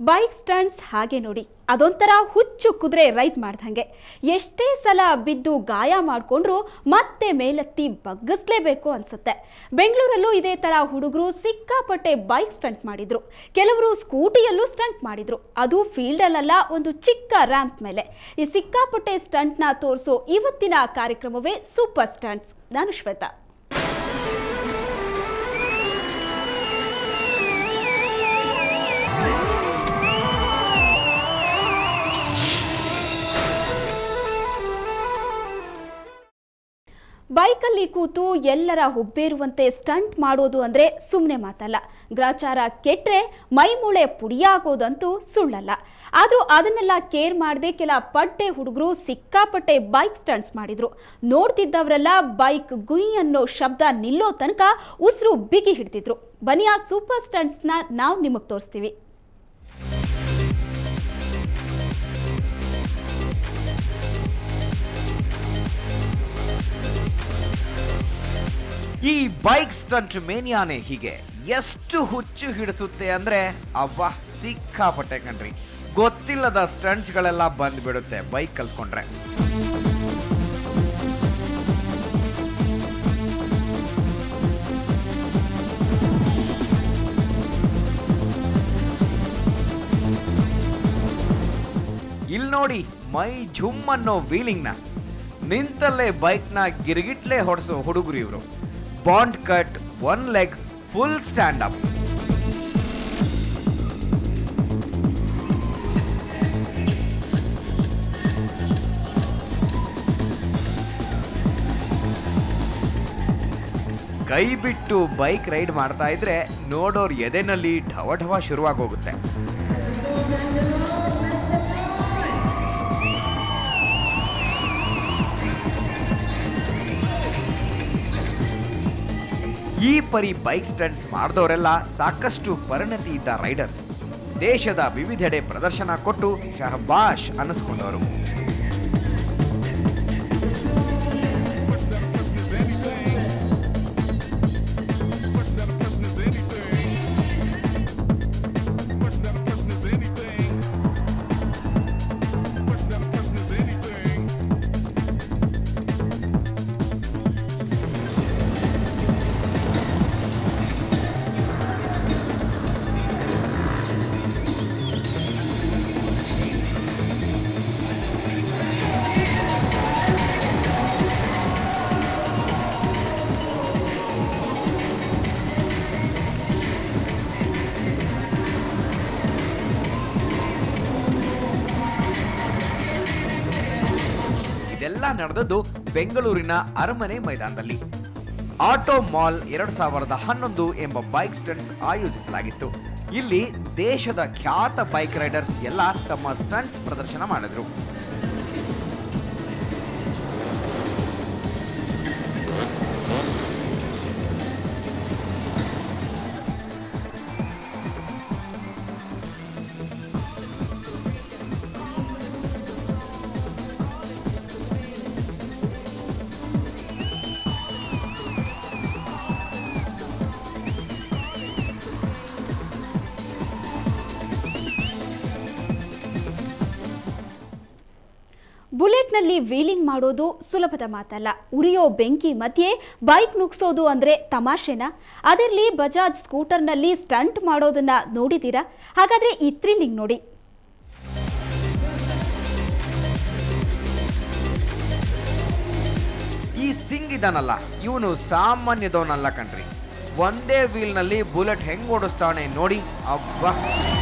bike stunts ಹಾಗೆ ನೋಡಿ ಅದೊಂಥರ ಹುಚ್ಚು ಕುದುರೆ ರೈಡ್ ಮಾಡ್ದಂಗೆ ಎಷ್ಟೇ ಸಲ ಬಿದ್ದು ಗಾಯ ಮಾಡಿಕೊಂಡ್ರು ಮತ್ತೆ ಮೇಲೆತ್ತಿ ಬಗ್ಗಿಸ್ಲೇಬೇಕು ಅನ್ಸುತ್ತೆ ಬೆಂಗಳೂರಲ್ಲೂ ಇದೇ ತರ ಹುಡುಗರು ಸಿಕ್ಕಾಪಟ್ಟೆ ಬೈಕ್ ಸ್ಟಂಟ್ ಮಾಡಿದ್ರು ಕೆಲವರು ಸ್ಕೂಟಿಯಲ್ಲೂ ಸ್ಟಂಟ್ ಮಾಡಿದ್ರು ಅದು ಫೀಲ್ಡಲ್ಲ ಒಂದು ಚಿಕ್ಕ ರ್ಯಾಂಪ್ ಮೇಲೆ ಈ ಸಿಕ್ಕಾಪಟ್ಟೆ ಸ್ಟಂಟ್ನ ತೋರಿಸೋ ಇವತ್ತಿನ ಕಾರ್ಯಕ್ರಮವೇ ಸೂಪರ್ ಸ್ಟಂಟ್ಸ್ ನಾನು ಶ್ವೇತಾ ಬೈಕಲ್ಲಿ ಕೂತು ಎಲ್ಲರ ಹುಬ್ಬೇರುವಂತೆ ಸ್ಟಂಟ್ ಮಾಡೋದು ಅಂದ್ರೆ ಸುಮ್ಮನೆ ಮಾತಲ್ಲ ಗ್ರಾಚಾರ ಕೆಟ್ರೆ ಮೈಮೂಳೆ ಪುಡಿಯಾಗೋದಂತೂ ಸುಳ್ಳಲ್ಲ ಆದರೂ ಅದನ್ನೆಲ್ಲ ಕೇರ್ ಮಾಡದೆ ಕೆಲ ಪಡ್ಡೆ ಹುಡುಗರು ಸಿಕ್ಕಾಪಟ್ಟೆ ಬೈಕ್ ಸ್ಟಂಟ್ಸ್ ಮಾಡಿದ್ರು ನೋಡ್ತಿದ್ದವರೆಲ್ಲ ಬೈಕ್ ಗುಯ್ ಅನ್ನೋ ಶಬ್ದ ನಿಲ್ಲೋ ತನಕ ಉಸಿರು ಬಿಗಿ ಹಿಡ್ತಿದ್ರು ಬನ್ನಿ ಆ ಸೂಪರ್ ಸ್ಟಂಟ್ಸ್ನ ನಾವು ನಿಮಗೆ ತೋರಿಸ್ತೀವಿ ಈ ಬೈಕ್ ಸ್ಟಂಟ್ ಮೇನಿಯಾನೆ ಹೀಗೆ ಎಷ್ಟು ಹುಚ್ಚು ಹಿಡಿಸುತ್ತೆ ಅಂದ್ರೆ ಅವ್ವ ಸಿಕ್ಕಾಪಟ್ಟೆ ಕಣ್ರಿ ಗೊತ್ತಿಲ್ಲದ ಸ್ಟಂಟ್ಸ್ಗಳೆಲ್ಲ ಬಂದ್ಬಿಡುತ್ತೆ ಬೈಕ್ ಕಲ್ತ್ಕೊಂಡ್ರೆ ಇಲ್ಲಿ ನೋಡಿ ಮೈ ಝುಮ್ ಅನ್ನೋ ವೀಲಿಂಗ್ನ ನಿಂತಲ್ಲೇ ಬೈಕ್ನ ಗಿರ್ಗಿಟ್ಲೆ ಹೊಡೆಸೋ ಹುಡುಗರು ಇವರು ಬಾಂಡ್ cut one leg full stand up ಕೈ ಬಿಟ್ಟು ಬೈಕ್ ರೈಡ್ ಮಾಡ್ತಾ ಇದ್ರೆ ನೋಡೋರ್ ಎದೆನಲ್ಲಿ ಢವ ಢವ ಶುರುವಾಗೋಗುತ್ತೆ ಈ ಪರಿ ಬೈಕ್ ಸ್ಟಂಟ್ಸ್ ಮಾಡಿದವರೆಲ್ಲ ಸಾಕಷ್ಟು ಪರಿಣತಿ ಇದ್ದ ರೈಡರ್ಸ್ ದೇಶದ ವಿವಿಧೆಡೆ ಪ್ರದರ್ಶನ ಕೊಟ್ಟು ಶಹಬಾಷ್ ಅನ್ನಿಸ್ಕೊಂಡವರು ಇದೆಲ್ಲ ನಡೆದದ್ದು ಬೆಂಗಳೂರಿನ ಅರಮನೆ ಮೈದಾನದಲ್ಲಿ ಆಟೋ ಮಾಲ್ ಎರಡ್ ಸಾವಿರದ ಹನ್ನೊಂದು ಎಂಬ ಬೈಕ್ ಸ್ಟಂಟ್ಸ್ ಆಯೋಜಿಸಲಾಗಿತ್ತು ಇಲ್ಲಿ ದೇಶದ ಖ್ಯಾತ ಬೈಕ್ ರೈಡರ್ಸ್ ಎಲ್ಲ ತಮ್ಮ ಸ್ಟಂಟ್ಸ್ ಪ್ರದರ್ಶನ ಮಾಡಿದ್ರು ಬುಲೆಟ್ನಲ್ಲಿ ವೀಲಿಂಗ್ ಮಾಡೋದು ಸುಲಭದ ಮಾತಲ್ಲ ಉರಿಯೋ ಬೆಂಕಿ ಮಧ್ಯೆ ಬೈಕ್ ನುಗ್ಸೋದು ಅಂದ್ರೆ ತಮಾಷೆನಾ ಅದರಲ್ಲಿ ಬಜಾಜ್ ಸ್ಕೂಟರ್ನಲ್ಲಿ ಸ್ಟಂಟ್ ಮಾಡೋದನ್ನ ನೋಡಿದ್ದೀರಾ ಹಾಗಾದ್ರೆ ಈ ಥ್ರಿಲ್ಲಿಂಗ್ ನೋಡಿ ಈ ಸಿಂಗ್ ಇದಾನಲ್ಲ ಇವನು ಸಾಮಾನ್ಯದವನಲ್ಲ ಕಣ್ರಿ ಒಂದೇ ವೀಲ್ನಲ್ಲಿ ಬುಲೆಟ್ ಹೆಂಗ್ ಓಡಿಸ್ತಾನೆ ನೋಡಿ ಅಬ್ಬಾ